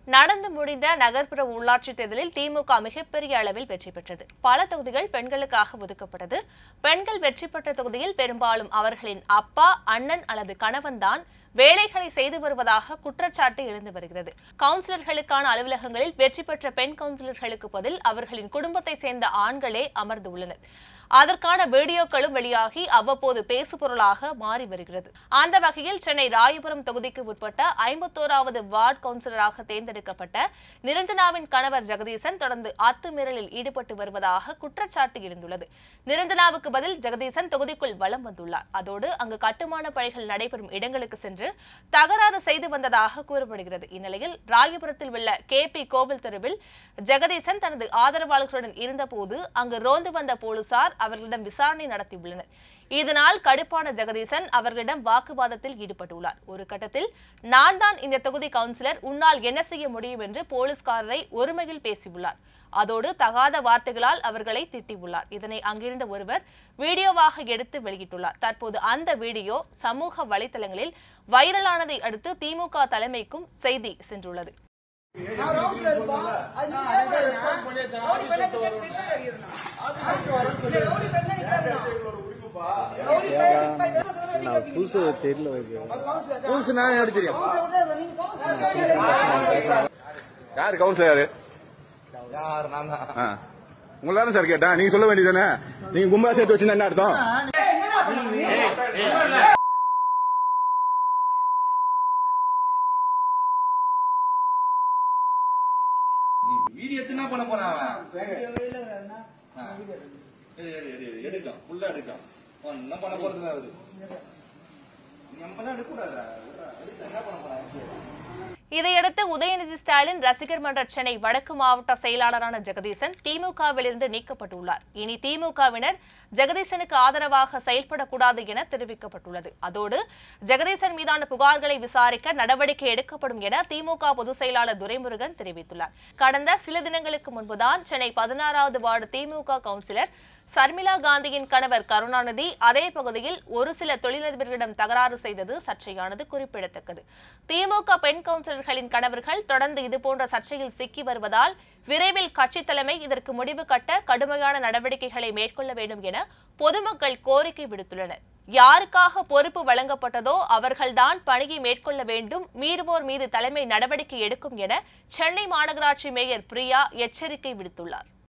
நடந்து முடிந்த நகர்ப்புற உள்ளாட்சி தேர்தலில் திமுக மிகப்பெரிய அளவில் வெற்றி பெற்றது பல தொகுதிகள் பெண்களுக்காக ஒதுக்கப்பட்டது பெண்கள் வெற்றி பெற்ற தொகுதியில் பெரும்பாலும் அவர்களின் அப்பா அண்ணன் அல்லது கணவன் தான் வேலைகளை செய்து வருவதாக குற்றச்சாட்டு எழுந்து வருகிறது கவுன்சிலர்களுக்கான அலுவலகங்களில் வெற்றி பெற்ற பெண் கவுன்சிலர்களுக்கு பதில் அவர்களின் குடும்பத்தை சேர்ந்த ஆண்களே அமர்ந்துள்ளனர் அதற்கான வீடியோக்களும் வெளியாகி அவ்வப்போது பேசுபொருளாக மாறி வருகிறது அந்த வகையில் சென்னை ராயபுரம் தொகுதிக்கு உட்பட்ட ஐம்பத்தோராவது வார்டு கவுன்சிலராக தேர்ந்தெடுக்கப்பட்ட நிரஞ்சனாவின் கணவர் ஜெகதீசன் தொடர்ந்து அத்துமீறலில் ஈடுபட்டு வருவதாக குற்றச்சாட்டு எழுந்துள்ளது நிரஞ்சனாவுக்கு பதில் ஜெகதீசன் தொகுதிக்குள் வலம் வந்துள்ளார் அதோடு அங்கு கட்டுமான பணிகள் நடைபெறும் இடங்களுக்கு சென்று தகராறு செய்து வந்ததாக கூறப்படுகிறது இந்நிலையில் ராயபுரத்தில் உள்ள கே பி கோவில் தெருவில் ஜெகதீசன் தனது ஆதரவாளர்களுடன் இருந்தபோது அங்கு ரோந்து வந்த போலீசார் அவர்களிடம் விசாரணை நடத்தியுள்ளனர் இதனால் கடுப்பான ஜெகதீசன் அவர்களிடம் வாக்குவாதத்தில் ஈடுபட்டுள்ளார் ஒரு கட்டத்தில் நான் தான் இந்த தொகுதி கவுன்சிலர் உன்னால் என்ன செய்ய முடியும் என்று போலீஸ்காரரை ஒருமையில் பேசியுள்ளார் அதோடு தகாத வார்த்தைகளால் அவர்களை திட்டியுள்ளார் இதனை அங்கிருந்த ஒருவர் வீடியோவாக எடுத்து வெளியிட்டுள்ளார் தற்போது அந்த வீடியோ சமூக வலைதளங்களில் வைரலானதை அடுத்து திமுக தலைமைக்கும் செய்தி சென்றுள்ளது நான் புதுசு தெரியல புதுசு நான் எப்படி தெரியும் யாரு கவுன்சிலர் யாரு யார் நான் தான் ஆ. உங்களை தானே சார் கேட்டேன் நீங்க சொல்ல வேண்டியதானே நீங்க கும்பலா சேர்த்து வச்சிருந்தா என்ன அர்த்தம் நீ வீடியோ எடுத்து என்ன பண்ண போறான் அவன் ஆ. எடு, எடு, எடு, எடு, எடுக்கலாம் ஃபுல்லா எடுக்கலாம் அவன் என்ன பண்ண போறது அவரு நம்மளாம் எடுக்கக்கூடாதா எடுத்து என்ன பண்ண போறான் இதையடுத்து உதயநிதி ஸ்டாலின் ரசிகர் மன்ற சென்னை வடக்கு மாவட்ட செயலாளரான ஜெகதீசன் திமுகவிலிருந்து நீக்கப்பட்டுள்ளார் இனி திமுகவினர் ஜெகதீசனுக்கு ஆதரவாக செயல்படக்கூடாது என தெரிவிக்கப்பட்டுள்ளது அதோடு ஜெகதீசன் மீதான புகார்களை விசாரிக்க நடவடிக்கை எடுக்கப்படும் என திமுக பொதுச் செயலாளர் துரைமுருகன் தெரிவித்துள்ளார் கடந்த சில தினங்களுக்கு முன்புதான் சென்னை பதினாறாவது வார்டு திமுக கவுன்சிலர் சர்மிளா காந்தியின் கணவர் கருணாநிதி அதே பகுதியில் ஒரு சில தொழிலதிபர்களிடம் தகராறு செய்தது சர்ச்சையானது குறிப்பிடத்தக்கது திமுக பெண் கவுன்சிலர்களின் கணவர்கள் தொடர்ந்து இதுபோன்ற சர்ச்சையில் சிக்கி வருவதால் விரைவில் கட்சித் தலைமை இதற்கு முடிவு கட்ட கடுமையான நடவடிக்கைகளை மேற்கொள்ள வேண்டும் என பொதுமக்கள் கோரிக்கை விடுத்துள்ளனர் யாருக்காக பொறுப்பு வழங்கப்பட்டதோ அவர்கள்தான் பணியை மேற்கொள்ள வேண்டும் மீறுவோர் மீது தலைமை நடவடிக்கை எடுக்கும் என சென்னை மாநகராட்சி மேயர் பிரியா எச்சரிக்கை விடுத்துள்ளார்